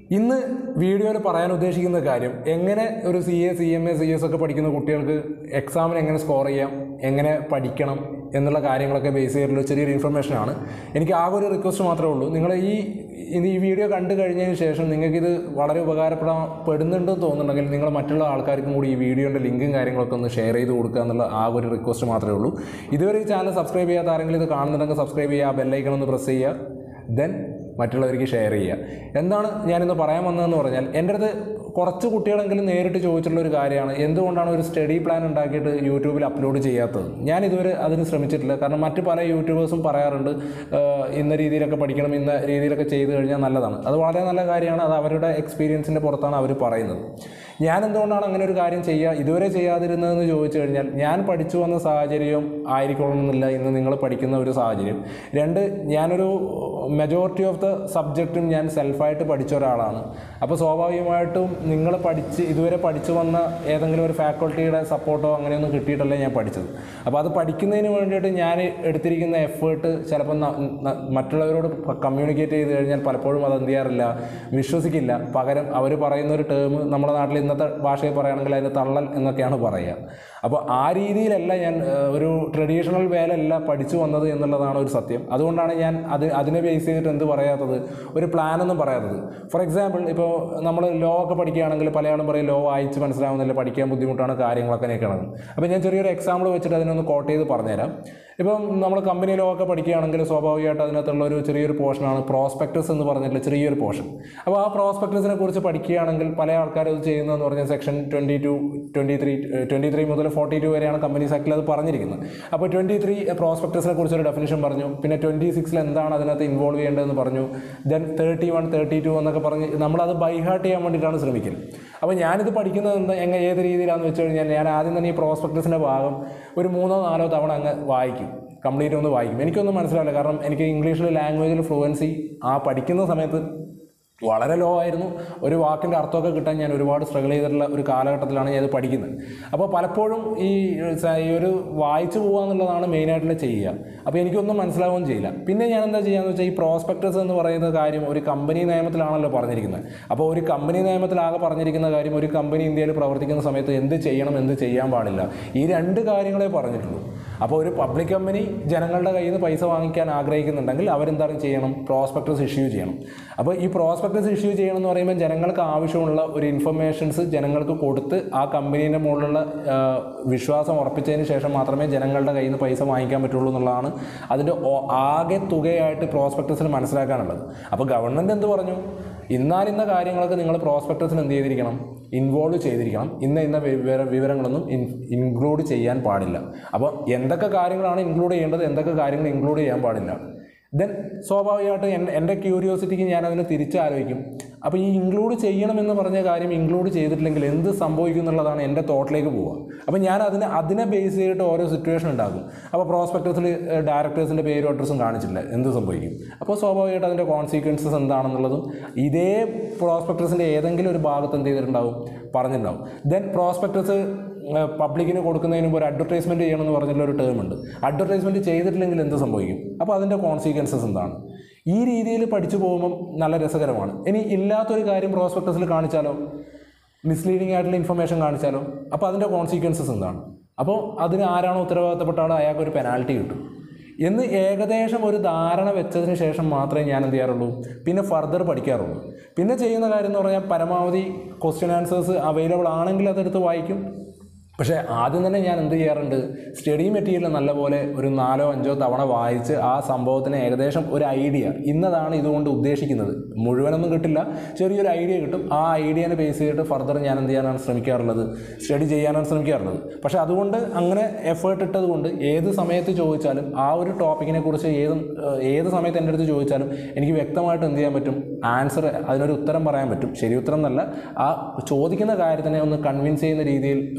ഇന്ന് വീഡിയോയിൽ പറയാൻ ഉദ്ദേശിക്കുന്ന കാര്യം എങ്ങനെ ഒരു C A C M A C S ഒക്കെ പഠിക്കുന്ന കുട്ടികൾക്ക് എക്സാമിന് എങ്ങനെ സ്കോർ ചെയ്യാം എങ്ങനെ പഠിക്കണം എന്നുള്ള കാര്യങ്ങളൊക്കെ ബേസ് ചെയ്തിട്ടുള്ള ചെറിയൊരു ഇൻഫർമേഷനാണ് എനിക്ക് ആകെ ഒരു റിക്വസ്റ്റ് മാത്രമേ ഉള്ളൂ നിങ്ങൾ ഈ ഇത് ഈ വീഡിയോ കണ്ടു കഴിഞ്ഞതിന് ശേഷം നിങ്ങൾക്കിത് വളരെ ഉപകാരപ്പെടാൻ പെടുന്നുണ്ടെന്ന് തോന്നുന്നുണ്ടെങ്കിൽ നിങ്ങൾ മറ്റുള്ള ആൾക്കാർക്കും കൂടി ഈ വീഡിയോൻ്റെ ലിങ്കും കാര്യങ്ങളൊക്കെ ഒന്ന് ഷെയർ ചെയ്ത് കൊടുക്കുക എന്നുള്ള ആകെ ഒരു റിക്വസ്റ്റ് മാത്രമേ ഉള്ളൂ ഇതുവരെ ഈ ചാനൽ സബ്സ്ക്രൈബ് ചെയ്യാത്ത ആരെങ്കിലും ഇത് കാണുന്നുണ്ടെങ്കിൽ സബ്സ്ക്രൈബ് ചെയ്യുക ബെല്ലൈക്കൺ ഒന്ന് പ്രസ് ചെയ്യുക ദെൻ മറ്റുള്ളവർക്ക് ഷെയർ ചെയ്യുക എന്താണ് ഞാനിന്ന് പറയാൻ വന്നതെന്ന് പറഞ്ഞാൽ എൻ്റെ അടുത്ത് കുറച്ച് കുട്ടികളെങ്കിലും നേരിട്ട് ചോദിച്ചിട്ടുള്ള ഒരു കാര്യമാണ് എന്തുകൊണ്ടാണ് ഒരു സ്റ്റഡി പ്ലാൻ ഉണ്ടാക്കിയിട്ട് യൂട്യൂബിൽ അപ്ലോഡ് ചെയ്യാത്തത് ഞാൻ ഇതുവരെ അതിന് ശ്രമിച്ചിട്ടില്ല കാരണം മറ്റ് പല യൂട്യൂബേഴ്സും പറയാറുണ്ട് "ആഹ് ഇന്ന രീതിയിലൊക്കെ പഠിക്കണം ഇന്ന രീതിയിലൊക്കെ ചെയ്തു കഴിഞ്ഞാൽ നല്ലതാണ് അത് വളരെ നല്ല കാര്യമാണ് അത് അവരുടെ എക്സ്പീരിയൻസിൻ്റെ പുറത്താണ് അവർ പറയുന്നത് ഞാൻ എന്തുകൊണ്ടാണ് അങ്ങനെ ഒരു കാര്യം ചെയ്യുക ഇതുവരെ ചെയ്യാതിരുന്നതെന്ന് ചോദിച്ചു കഴിഞ്ഞാൽ ഞാൻ പഠിച്ചു വന്ന സാഹചര്യം ആയിരിക്കണമെന്നില്ല ഇന്ന് നിങ്ങൾ പഠിക്കുന്ന ഒരു സാഹചര്യം രണ്ട് ഞാനൊരു മെജോറിറ്റി ഓഫ് ദ സബ്ജക്റ്റും ഞാൻ സെൽഫായിട്ട് പഠിച്ച ഒരാളാണ് അപ്പോൾ സ്വാഭാവികമായിട്ടും നിങ്ങൾ പഠിച്ച് ഇതുവരെ പഠിച്ചു വന്ന ഏതെങ്കിലും ഒരു ഫാക്കൾട്ടിയുടെ സപ്പോർട്ടോ അങ്ങനെയൊന്നും കിട്ടിയിട്ടല്ല ഞാൻ പഠിച്ചത് അപ്പോൾ അത് പഠിക്കുന്നതിന് വേണ്ടിയിട്ട് ഞാൻ എടുത്തിരിക്കുന്ന എഫേർട്ട് ചിലപ്പോൾ ന- ന- മറ്റുള്ളവരോട് കമ്മ്യൂണിക്കേറ്റ് ചെയ്ത് കഴിഞ്ഞാൽ പലപ്പോഴും അത് എന്ത് ചെയ്യാറില്ല വിശ്വസിക്കില്ല പകരം അവർ പറയുന്ന ഒരു ടേം നമ്മുടെ നാട്ടിൽ ഇന്നത്തെ ഭാഷയിൽ പറയുകയാണെങ്കിൽ അതിന് തള്ളൽ എന്നൊക്കെയാണ് പറയുക അപ്പോൾ ആ രീതിയിലല്ല ഞാൻ ഏഹ്, ഒരു ട്രഡീഷണൽ വേലല്ല പഠിച്ചു വന്നത് എന്നുള്ളതാണ് ഒരു സത്യം അതുകൊണ്ടാണ് ഞാൻ അത് അതിനെ ബേസ് ചെയ്തിട്ട് എന്ത് പറയാത്തത് ഒരു പ്ലാനൊന്നും പറയാത്തത് ഫോർ എക്സാമ്പിൾ ഇപ്പോൾ നമ്മൾ ലോ ഒക്കെ പഠിക്കുകയാണെങ്കിൽ പലയാളും പറയും ലോ വായിച്ച് മനസ്സിലാവുന്നില്ല പഠിക്കാൻ ബുദ്ധിമുട്ടാണ് കാര്യങ്ങളൊക്കെ നിൽക്കണത് അപ്പോൾ ഞാൻ ചെറിയൊരു എക്സാമ്പിൾ വെച്ചിട്ട് അതിനൊന്ന് കോട്ട് ചെയ്ത് പറഞ്ഞുതരാം ഇപ്പം നമ്മൾ കമ്പനി ലോ ഒക്കെ പഠിക്കുകയാണെങ്കിൽ സ്വാഭാവികമായിട്ട് അതിനകത്തുള്ള ഒരു ചെറിയൊരു പോർഷനാണ് പ്രോസ്പെക്ടസ് എന്ന് പറഞ്ഞിട്ടുള്ള ചെറിയൊരു പോർഷൻ അപ്പോൾ ആ പ്രോസ്പെക്ടസിനെ കുറിച്ച് പഠിക്കുകയാണെങ്കിൽ പല ആൾക്കാരും അത് ചെയ്യുന്നതെന്ന് പറഞ്ഞാൽ section twenty two twenty three twenty three മുതൽ ഫോർട്ടി ടു വരെയാണ് കമ്പനീസ് ആക്ടിൽ അത് പറഞ്ഞിരിക്കുന്നത് അപ്പോൾ ട്വൻറ്റി ത്രീ പ്രോസ്പെക്ടസിനെ കുറിച്ചൊരു ഡെഫിനിഷൻ പറഞ്ഞു പിന്നെ ട്വൻറ്റി സിക്സിൽ എന്താണ് അതിനകത്ത് ഇൻവോൾവ് ചെയ്യേണ്ടതെന്ന് പറഞ്ഞു then thirty one thirty two എന്നൊക്കെ പറഞ്ഞ് നമ്മളത് ബൈഹാർട്ട് ചെയ്യാൻ വേണ്ടിയിട്ടാണ് ശ്രമിക്കൽ അപ്പോൾ ഞാനിത് പഠിക്കുന്നത് എന്താ എങ്ങനെ ഏത് രീതിയിലാണെന്ന് വെച്ച് കഴിഞ്ഞാൽ ഞാൻ ആദ്യം തന്നെ ഈ പ്രോസ്പെക്ടസിൻ്റെ ഭാഗം ഒരു മൂന്നോ നാലോ തവണ അങ്ങ് വായിക്കും കംപ്ലീറ്റ് ഒന്ന് വായിക്കും എനിക്കൊന്നും മനസ്സിലാവില്ല കാരണം എനിക്ക് ഇംഗ്ലീഷിൽ ലാംഗ്വേജിൽ ഫ്ലുവൻസി ആ പഠിക്കുന്ന സമയത്ത് വളരെ ലോ ആയിരുന്നു ഒരു വാക്കിൻ്റെ അർത്ഥമൊക്കെ കിട്ടാൻ ഞാൻ ഒരുപാട് സ്ട്രഗിൾ ചെയ്തിട്ടുള്ള ഒരു കാലഘട്ടത്തിലാണ് ഞാൻ ഇത് പഠിക്കുന്നത് അപ്പോൾ പലപ്പോഴും ഈ സ- ഈ ഒരു വായിച്ചു പോകുക എന്നുള്ളതാണ് മെയിനായിട്ടുള്ള ചെയ്യുക അപ്പോൾ എനിക്കൊന്നും മനസ്സിലാവുകയും ചെയ്യില്ല പിന്നെ ഞാൻ എന്താ ചെയ്യാന്ന് വെച്ചാൽ ഈ പ്രോസ്പെക്ടസ് എന്ന് പറയുന്ന കാര്യം ഒരു കമ്പനി നിയമത്തിലാണല്ലോ പറഞ്ഞിരിക്കുന്നത് അപ്പോൾ ഒരു കമ്പനി നിയമത്തിലാകെ പറഞ്ഞിരിക്കുന്ന കാര്യം ഒരു കമ്പനി ഇന്ത്യയിൽ പ്രവർത്തിക്കുന്ന സമയത്ത് എന്ത് ചെയ്യണം എന്ത് ചെയ്യാൻ പാടില്ല ഈ രണ്ട് കാര്യങ്ങളെ പറഞ്ഞിട്ടുള്ളൂ അപ്പോൾ ഒരു പബ്ലിക് കമ്പനി ജനങ്ങളുടെ കയ്യിൽ നിന്ന് പൈസ വാങ്ങിക്കാൻ ആഗ്രഹിക്കുന്നുണ്ടെങ്കിൽ അവരെന്താണ് ചെയ്യണം പ്രോസ്പെക്ടസ് ഇഷ്യൂ ചെയ്യണം അപ്പോൾ ഈ പ്രോസ്പെക്ടസ് ഇഷ്യൂ ചെയ്യണം എന്ന് പറയുമ്പോൾ ജനങ്ങൾക്ക് ആവശ്യമുള്ള ഒരു ഇൻഫർമേഷൻസ് ജനങ്ങൾക്ക് കൊടുത്ത് ആ കമ്പനീൻ്റെ മുകളിലുള്ള ആ, വിശ്വാസം ഉറപ്പിച്ചതിന് ശേഷം മാത്രമേ ജനങ്ങളുടെ കയ്യിൽ നിന്ന് പൈസ വാങ്ങിക്കാൻ പറ്റുള്ളൂ എന്നുള്ളതാണ് അതിൻ്റെ ഓ- ആകെ തുകയായിട്ട് പ്രോസ്പെക്ടസിൽ മനസ്സിലാക്കാനുള്ളത് അപ്പോൾ ഗവൺമെൻറ് എന്ത് പറഞ്ഞു ഇന്നാലിന്ന കാര്യങ്ങളൊക്കെ നിങ്ങൾ പ്രോസ്പെക്ടസിൽ എന്ത് ചെയ്തിരിക്കണം ഇൻവോൾവ് ചെയ്തിരിക്കണം ഇന്ന ഇന്ന വിവര വിവരങ്ങളൊന്നും ഇൻക്ലൂഡ് ചെയ്യാൻ പാടില്ല അപ്പോൾ എന്തൊക്കെ കാര്യങ്ങളാണ് ഇൻക്ലൂഡ് ചെയ്യേണ്ടത് എന്തൊക്കെ കാര്യങ്ങൾ ഇൻക്ലൂഡ് ചെയ്യാൻ പാടില്ല ദെൻ സ്വാഭാവികമായിട്ട് എൻ- എൻ്റെ ക്യൂരിയോസിറ്റിക്ക് ഞാൻ അതിനെ തിരിച്ചാലോചിക്കും അപ്പോൾ ഈ ഇൻക്ലൂഡ് ചെയ്യണമെന്ന് പറഞ്ഞ കാര്യം ഇൻക്ലൂഡ് ചെയ്തിട്ടില്ലെങ്കിൽ എന്ത് സംഭവിക്കും എന്നുള്ളതാണ് എൻ്റെ തോട്ടിലേക്ക് പോവുക അപ്പോൾ ഞാൻ അതിനെ അതിനെ ബേസ് ചെയ്തിട്ട് ഓരോ സിറ്റുവേഷൻ ഉണ്ടാകും അപ്പോൾ പ്രോസ്പെക്ടസിൽ ഡയറക്ടേഴ്സിൻ്റെ പേരും അഡ്രസ്സും കാണിച്ചില്ല എന്ത് സംഭവിക്കും അപ്പോൾ സ്വാഭാവികമായിട്ട് അതിൻ്റെ കോൺസിക്വൻസസ് എന്താണെന്നുള്ളതും ഇതേ പ്രോസ്പെക്ടസിൻ്റെ ഏതെങ്കിലും ഒരു ഭാഗത്ത് എന്ത് ചെയ്തിട്ടുണ്ടാവും പറഞ്ഞിട്ടുണ്ടാവും ദെൻ പ്രോസ്പെക്ടസ് പബ്ലിക്കിന് കൊടുക്കുന്നതിന് മുമ്പ് ഒരു അഡ്വർടൈസ്മെൻറ്റ് ചെയ്യണമെന്ന് പറഞ്ഞിട്ടുള്ള ഒരു ടേം ഉണ്ട് അഡ്വർടൈസ്മെൻറ്റ് ചെയ്തിട്ടില്ലെങ്കിൽ എന്ത് സംഭവിക്കും അപ്പോൾ അതിൻ്റെ കോൺസിക്വൻസസ് എന്താണ് ഈ രീതിയിൽ പഠിച്ചു പോകുമ്പം നല്ല രസകരമാണ് ഇനി ഇല്ലാത്തൊരു കാര്യം പ്രോസ്പെക്ടസിൽ കാണിച്ചാലോ മിസ്ലീഡിംഗ് ആയിട്ടുള്ള ഇൻഫർമേഷൻ കാണിച്ചാലോ അപ്പോൾ അതിൻ്റെ കോൺസിക്വൻസസ് എന്താണ് അപ്പോൾ അതിന് ആരാണോ ഉത്തരവാദിത്തപ്പെട്ട ആൾ അയാൾക്ക് ഒരു പെനാൽറ്റി കിട്ടും എന്ന് ഏകദേശം ഒരു ധാരണ വെച്ചതിന് ശേഷം മാത്രമേ ഞാൻ എന്ത് ചെയ്യാറുള്ളൂ പിന്നെ ഫർദർ പഠിക്കാറുള്ളൂ പിന്നെ ചെയ്യുന്ന കാര്യം എന്ന് പറഞ്ഞാൽ പരമാവധി ക്വസ്റ്റ്യൻ ആൻസേഴ്സ് അവൈലബിൾ ആണെങ്കിൽ അതെടുത്ത് വായിക്കും പക്ഷേ ആദ്യം തന്നെ ഞാൻ എന്ത് ചെയ്യാറുണ്ട് സ്റ്റഡി മെറ്റീരിയൽ നല്ലപോലെ ഒരു നാലോ അഞ്ചോ തവണ വായിച്ച് ആ സംഭവത്തിന് ഏകദേശം ഒരു ഐഡിയ ഇന്നതാണ് ഇതുകൊണ്ട് ഉദ്ദേശിക്കുന്നത് മുഴുവനൊന്നും കിട്ടില്ല ചെറിയൊരു ഐഡിയ കിട്ടും ആ ഐഡിയനെ ബേസ് ചെയ്തിട്ട് ഫർദർ ഞാൻ എന്ത് ചെയ്യാനാണ് ശ്രമിക്കാറുള്ളത് സ്റ്റഡി ചെയ്യാനാണ് ശ്രമിക്കാറുള്ളത് പക്ഷേ അതുകൊണ്ട് അങ്ങനെ എഫേർട്ട് ഇട്ടത് കൊണ്ട് ഏത് സമയത്ത് ചോദിച്ചാലും ആ ഒരു ടോപ്പിക്കിനെ കുറിച്ച് ഏത് ഏഹ് ഏത് സമയത്ത് എൻ്റെ അടുത്ത് ചോദിച്ചാലും എനിക്ക് വ്യക്തമായിട്ട് എന്ത് ചെയ്യാൻ പറ്റും ആൻസർ അതിനൊരു ഉത്തരം പറയാൻ പറ്റും ശരി ഉത്തരം എന്നല്ല ആ ചോദിക്കുന്ന കാര്യത്തിനെ ഒന്ന് കൺവിൻസ് ചെയ്യുന്ന രീതിയിൽ ഒരു ആൻസർ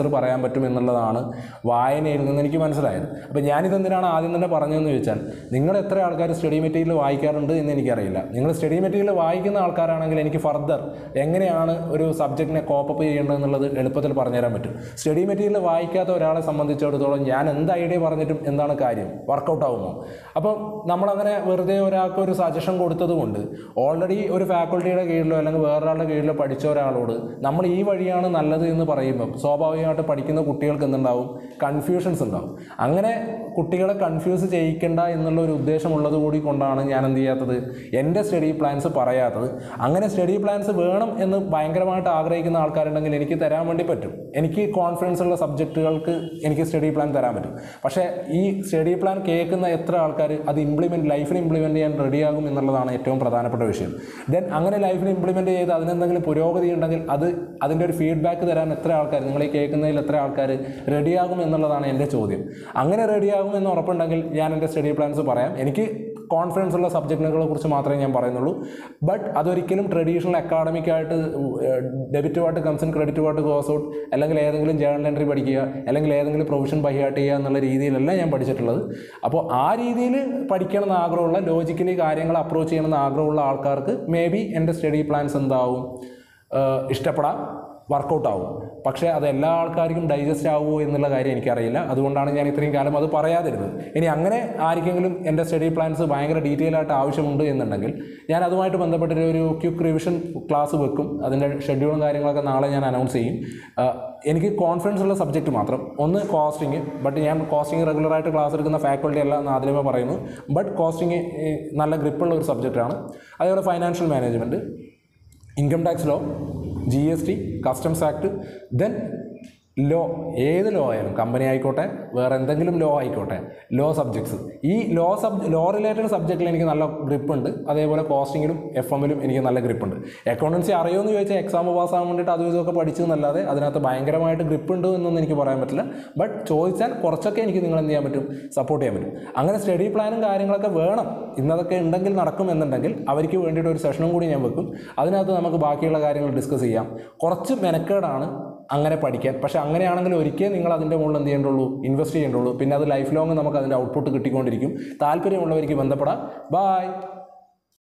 പറയാൻ പറ്റും എന്നുള്ളതാണ് വായനയിൽ നിന്ന് എനിക്ക് മനസ്സിലായത് അപ്പോൾ ഞാനിതെന്തിനാണ് ആദ്യം തന്നെ പറഞ്ഞതെന്ന് ചോദിച്ചാൽ നിങ്ങൾ എത്ര ആൾക്കാർ സ്റ്റഡി മെറ്റീരിയൽ വായിക്കാറുണ്ട് എന്ന് എനിക്കറിയില്ല നിങ്ങൾ സ്റ്റഡി മെറ്റീരിയൽ വായിക്കുന്ന ആൾക്കാരാണെങ്കിൽ എനിക്ക് ഫർദർ എങ്ങനെയാണ് ഒരു സബ്ജക്റ്റിനെ കോപ്പപ്പ് ചെയ്യേണ്ടത് എന്നുള്ളത് എളുപ്പത്തിൽ പറഞ്ഞുതരാൻ പറ്റും സ്റ്റഡി മെറ്റീരിയൽ വായിക്കാത്ത ഒരാളെ സംബന്ധിച്ചിടത്തോളം ഞാൻ എന്ത് ഐഡിയ പറഞ്ഞിട്ടും എന്താണ് കാര്യം വർക്കൗട്ട് ആവുമോ അപ്പം നമ്മളങ്ങനെ വെറുതെ ഒരാൾക്ക് ഒരു സജഷൻ കൊടുത്തത് കൊണ്ട് ഓൾറെഡി ഒരു ഫാക്കൾട്ടിയുടെ കീഴിലോ അല്ലെങ്കിൽ വേറൊരാളുടെ കീഴിലോ പഠിച്ച ഒരാളോട് നമ്മൾ ഈ വഴിയാണ് നല്ലത് എന്ന് പറയുമ്പം സ്വാഭാവികമായിട്ട് പഠിക്കുന്ന കുട്ടികൾക്ക് എന്തുണ്ടാവും കൺഫ്യൂഷൻസ് ഉണ്ടാവും അങ്ങനെ കുട്ടികളെ കൺഫ്യൂസ് ചെയ്യിക്കേണ്ട എന്നുള്ള ഒരു ഉദ്ദേശമുള്ളത് കൂടി കൊണ്ടാണ് ഞാൻ എന്ത് ചെയ്യാത്തത് എൻ്റെ സ്റ്റഡി പ്ലാൻസ് പറയാത്തത് അങ്ങനെ സ്റ്റഡി പ്ലാൻസ് വേണം എന്ന് ഭയങ്കരമായിട്ട് ആഗ്രഹിക്കുന്ന ആൾക്കാരുണ്ടെങ്കിൽ എനിക്ക് തരാൻ വേണ്ടി പറ്റും എനിക്ക് കോൺഫിഡൻസ് ഉള്ള സബ്ജക്റ്റുകൾക്ക് എനിക്ക് സ്റ്റഡി പ്ലാൻ തരാൻ പറ്റും പക്ഷേ ഈ സ്റ്റഡി പ്ലാൻ കേൾക്കുന്ന എത്ര ആൾക്കാർ അത് ഇംപ്ലിമെൻറ്റ് ലൈഫിൽ ഇംപ്ലിമെൻറ്റ് ചെയ്യാൻ റെഡിയാകും എന്നുള്ളതാണ് ഏറ്റവും പ്രധാനപ്പെട്ട വിഷയം ദെൻ അങ്ങനെ ലൈഫിൽ ഇംപ്ലിമെൻറ്റ് ചെയ്ത് അതിനെന്തെങ്കിലും പുരോഗതി ഉണ്ടെങ്കിൽ അത് അതിൻ്റെ ഒരു ഫീഡ്ബാക്ക് തരാൻ എത്ര ആൾക്കാർ നിങ്ങൾ ഈ കേൾക്കുന്നതിൽ എത്ര ആൾക്കാർ റെഡിയാകും എന്നുള്ളതാണ് എൻ്റെ ചോദ്യം അങ്ങനെ റെഡിയാകും എന്ന് ഉറപ്പുണ്ടെങ്കിൽ ഞാൻ എൻ്റെ സ്റ്റഡി പ്ലാൻസ് പറയാം എനിക്ക് കോൺഫിഡൻസ് ഉള്ള സബ്ജക്റ്റുകളെ കുറിച്ച് മാത്രമേ ഞാൻ പറയുന്നുള്ളൂ ബട്ട് അതൊരിക്കലും ട്രഡീഷണൽ അക്കാഡമിക് ആയിട്ട് debit what comes in credit what goes out അല്ലെങ്കിൽ ഏതെങ്കിലും ജേണൽ എൻട്രി പഠിക്കുക അല്ലെങ്കിൽ ഏതെങ്കിലും പ്രൊവിഷൻ ബൈഹാർട്ട് ചെയ്യുക എന്നുള്ള രീതിയിലല്ല ഞാൻ പഠിച്ചിട്ടുള്ളത് അപ്പോൾ ആ രീതിയിൽ പഠിക്കണം എന്ന് ആഗ്രഹമുള്ള ലോജിക്കലി കാര്യങ്ങൾ അപ്രോച്ച് ചെയ്യണം എന്ന് ആഗ്രഹമുള്ള ആൾക്കാർക്ക് മേ ബി എൻ്റെ സ്റ്റഡി പ്ലാൻസ് എന്താവും ഏഹ് ഇഷ്ടപ്പെടാം വർക്കൗട്ട് ആവും പക്ഷേ അത് എല്ലാ ആൾക്കാർക്കും ഡൈജസ്റ്റ് ആവുമോ എന്നുള്ള കാര്യം എനിക്കറിയില്ല അതുകൊണ്ടാണ് ഞാൻ ഇത്രയും കാലം അത് പറയാതിരുന്നത് ഇനി അങ്ങനെ ആർക്കെങ്കിലും എൻ്റെ സ്റ്റഡി പ്ലാൻസ് ഭയങ്കര ഡീറ്റെയിൽ ആയിട്ട് ആവശ്യമുണ്ട് എന്നുണ്ടെങ്കിൽ ഞാൻ അതുമായിട്ട് ബന്ധപ്പെട്ടൊരു ഒരു ക്യുക്ക് റിവിഷൻ ക്ലാസ് വെക്കും അതിൻ്റെ ഷെഡ്യൂളും കാര്യങ്ങളൊക്കെ നാളെ ഞാൻ അനൗൺസ് ചെയ്യും ആ, എനിക്ക് കോൺഫിഡൻസ് ഉള്ള സബ്ജക്റ്റ് മാത്രം ഒന്ന് കോസ്റ്റിംഗ് ബട്ട് ഞാൻ കോസ്റ്റിംഗ് റെഗുലറായിട്ട് ക്ലാസ് എടുക്കുന്ന ഫാക്കൾട്ടി അല്ല എന്ന് ആദ്യമേ പറയുന്നു ബട്ട് കോസ്റ്റിംഗ് നല്ല ഗ്രിപ്പുള്ള ഒരു സബ്ജക്റ്റാണ് അതേപോലെ financial management income tax law G S T customs act then law ഏത് ലോ ആയാലും കമ്പനി ആയിക്കോട്ടെ വേറെ എന്തെങ്കിലും ലോ ആയിക്കോട്ടെ ലോ സബ്ജക്ട്സ് ഈ ലോ സബ് ലോ റിലേറ്റഡ് സബ്ജക്റ്റിൽ എനിക്ക് നല്ല ഗ്രിപ്പ് ഉണ്ട് അതേപോലെ കോസ്റ്റിങ്ങിലും എഫ് എമ്മിലും എനിക്ക് നല്ല ഗ്രിപ്പ് ഉണ്ട് അക്കൗണ്ടൻസി അറിയുമെന്ന് ചോദിച്ചാൽ എക്സാം പാസ്സാകാൻ വേണ്ടിയിട്ട് അതും ഇതൊക്കെ പഠിച്ചു എന്നല്ലാതെ അതിനകത്ത് ഭയങ്കരമായിട്ട് ഗ്രിപ്പ് ഉണ്ട് എന്നൊന്നും എനിക്ക് പറയാൻ പറ്റില്ല ബട്ട് ചോദിച്ചാൽ കുറച്ചൊക്കെ എനിക്ക് നിങ്ങൾ എന്ത് ചെയ്യാൻ പറ്റും സപ്പോർട്ട് ചെയ്യാൻ പറ്റും അങ്ങനെ സ്റ്റഡി പ്ലാനും കാര്യങ്ങളൊക്കെ വേണം ഇന്നതൊക്കെ ഉണ്ടെങ്കിൽ നടക്കും എന്നുണ്ടെങ്കിൽ അവർക്ക് വേണ്ടിയിട്ട് ഒരു സെഷനും കൂടി ഞാൻ വെക്കും അതിനകത്ത് നമുക്ക് ബാക്കിയുള്ള കാര്യങ്ങൾ ഡിസ്കസ് ചെയ്യാം കുറച്ച് മെനക്കേടാണ് അങ്ങനെ പഠിക്കാൻ പക്ഷേ അങ്ങനെയാണെങ്കിൽ ഒരിക്കൽ നിങ്ങൾ അതിൻ്റെ മുകളിൽ എന്ത് ചെയ്യേണ്ടുള്ളൂ ഇൻവെസ്റ്റ് ചെയ്യേണ്ടുള്ളൂ പിന്നെ അത് ലൈഫ് ലോങ് നമുക്ക് അതിൻ്റെ ഔട്ട്പുട്ട് കിട്ടിക്കൊണ്ടിരിക്കും താല്പര്യമുള്ളവർക്ക് ബന്ധപ്പെടാം ബായ്